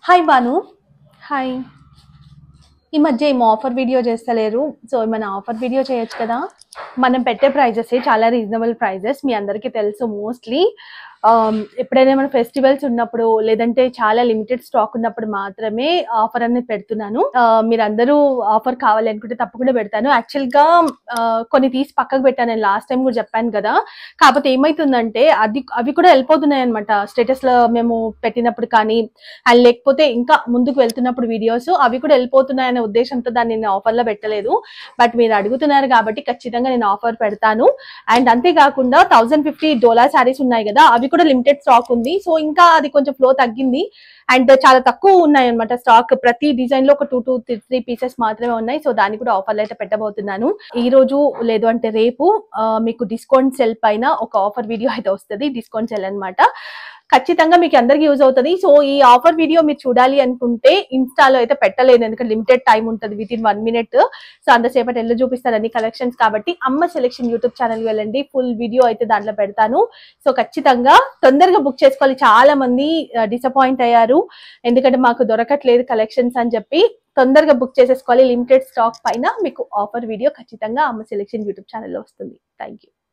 hi Banu hi ఈ మధ్య ఏమో ఆఫర్ వీడియో చేస్తలేరు సో ఏమైనా ఆఫర్ వీడియో చేయొచ్చు కదా మనం పెట్టే ప్రైజెస్ చాలా రీజనబుల్ ప్రైజెస్ మీ అందరికీ తెలుసు మోస్ట్లీ ఎప్పుడైనా మన ఫెస్టివల్స్ ఉన్నప్పుడు లేదంటే చాలా లిమిటెడ్ స్టాక్ ఉన్నప్పుడు మాత్రమే ఆఫర్ అనేది పెడుతున్నాను ఆ, మీరందరూ ఆఫర్ కావాలి అనుకుంటే తప్పకుండా పెడతాను యాక్చువల్ గా ఆ, కొన్ని తీసి పక్కకు పెట్టాను నేను లాస్ట్ టైం కూడా చెప్పాను కదా కాకపోతే ఏమైతుందంటే అది అవి కూడా వెళ్ళిపోతున్నాయి అనమాట స్టేటస్ లో మేము పెట్టినప్పుడు కానీ అండ్ లేకపోతే ఇంకా ముందుకు వెళ్తున్నప్పుడు వీడియోస్ అవి కూడా వెళ్ళిపోతున్నాయనే ఉద్దేశంతో దాన్ని నేను ఆఫర్ లో పెట్టలేదు బట్ మీరు అడుగుతున్నారు కాబట్టి ఖచ్చితంగా నేను ఆఫర్ పెడతాను అండ్ అంతేకాకుండా థౌసండ్ ఫిఫ్టీ డోలార్ శారీస్ ఉన్నాయి కదా అవి కూడా లిమిటెడ్ స్టాక్ ఉంది సో ఇంకా అది కొంచెం ఫ్లో తగ్గింది అండ్ చాలా తక్కువ ఉన్నాయి అనమాట స్టాక్ ప్రతి డిజైన్ లో ఒక టూ టూ త్రీ పీసెస్ మాత్రమే ఉన్నాయి సో దాన్ని కూడా ఆఫర్లు అయితే పెట్టబోతున్నాను ఈ రోజు లేదు అంటే రేపు ఆ, మీకు డిస్కౌంట్ సెల్ పైన ఒక ఆఫర్ వీడియో అయితే వస్తుంది డిస్కౌంట్ సెల్ అన్నమాట ఖచ్చితంగా మీకు అందరికి యూజ్ అవుతుంది సో ఈ ఆఫర్ వీడియో మీరు చూడాలి అనుకుంటే ఇన్స్టాలో అయితే పెట్టలేను ఎందుకంటే లిమిటెడ్ టైం ఉంటుంది within one minute so అంతసేపటి ఎల్లు చూపిస్తారు అన్ని కలెక్షన్స్ కాబట్టి అమ్మ సెలెక్షన్ యూట్యూబ్ ఛానల్ వెళ్ళండి ఫుల్ వీడియో అయితే దాంట్లో పెడతాను సో ఖచ్చితంగా తొందరగా బుక్ చేసుకోవాలి చాలా మంది డిసప్పాయింట్ అయ్యారు ఎందుకంటే మాకు దొరకట్లేదు కలెక్షన్స్ అని చెప్పి తొందరగా బుక్ చేసేసుకోవాలి లిమిటెడ్ స్టాక్ పైన మీకు ఆఫర్ వీడియో ఖచ్చితంగా అమ్మ సెలెక్షన్ యూట్యూబ్ ఛానల్లో వస్తుంది థ్యాంక్ యూ